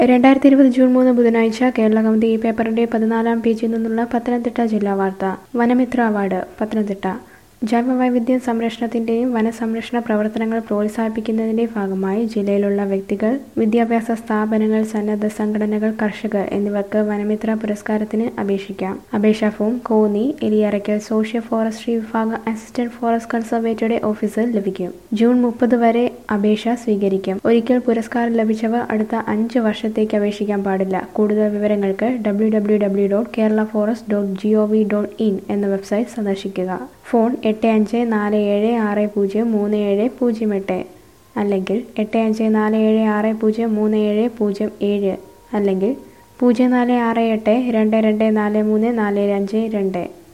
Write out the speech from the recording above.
രണ്ടായിരത്തി ഇരുപത് ജൂൺ മൂന്ന് ബുധനാഴ്ച കേരള കൗമുദി ഈ പേപ്പറിന്റെ പതിനാലാം പേജിൽ നിന്നുള്ള പത്തനംതിട്ട ജില്ലാ വാർത്ത വനമിത്ര അവാർഡ് പത്തനംതിട്ട ജൈവവൈവിധ്യ സംരക്ഷണത്തിന്റെയും വനസംരക്ഷണ പ്രവർത്തനങ്ങൾ പ്രോത്സാഹിപ്പിക്കുന്നതിന്റെയും ഭാഗമായി ജില്ലയിലുള്ള വ്യക്തികൾ വിദ്യാഭ്യാസ സ്ഥാപനങ്ങൾ സന്നദ്ധ സംഘടനകൾ കർഷകർ എന്നിവർക്ക് വനമിത്ര പുരസ്കാരത്തിന് അപേക്ഷിക്കാം അപേക്ഷാ form Konni Eliyarakkal socio forestry വിഭാഗം അസിസ്റ്റന്റ് ഫോറസ്റ്റ് കൺസർവേറ്ററുടെ ഓഫീസിൽ ലഭിക്കും ജൂൺ മുപ്പത് വരെ അപേക്ഷ സ്വീകരിക്കും ഒരിക്കൽ പുരസ്കാരം ലഭിച്ചവർ അടുത്ത അഞ്ച് വർഷത്തേക്ക് അപേക്ഷിക്കാൻ പാടില്ല കൂടുതൽ വിവരങ്ങൾക്ക് W W W dot Kerala forest dot G O V dot in എന്ന വെബ്സൈറ്റ് സന്ദർശിക്കുക ഫോൺ എട്ട് അഞ്ച് നാല് ഏഴ് ആറ് പൂജ്യം മൂന്ന് ഏഴ് പൂജ്യം എട്ട് അല്ലെങ്കിൽ എട്ട് അഞ്ച് നാല് ഏഴ് ആറ് പൂജ്യം മൂന്ന് ഏഴ് പൂജ്യം ഏഴ് അല്ലെങ്കിൽ പൂജ്യം നാല് ആറ് എട്ട് രണ്ട് രണ്ട് നാല് മൂന്ന് നാല് അഞ്ച് രണ്ട്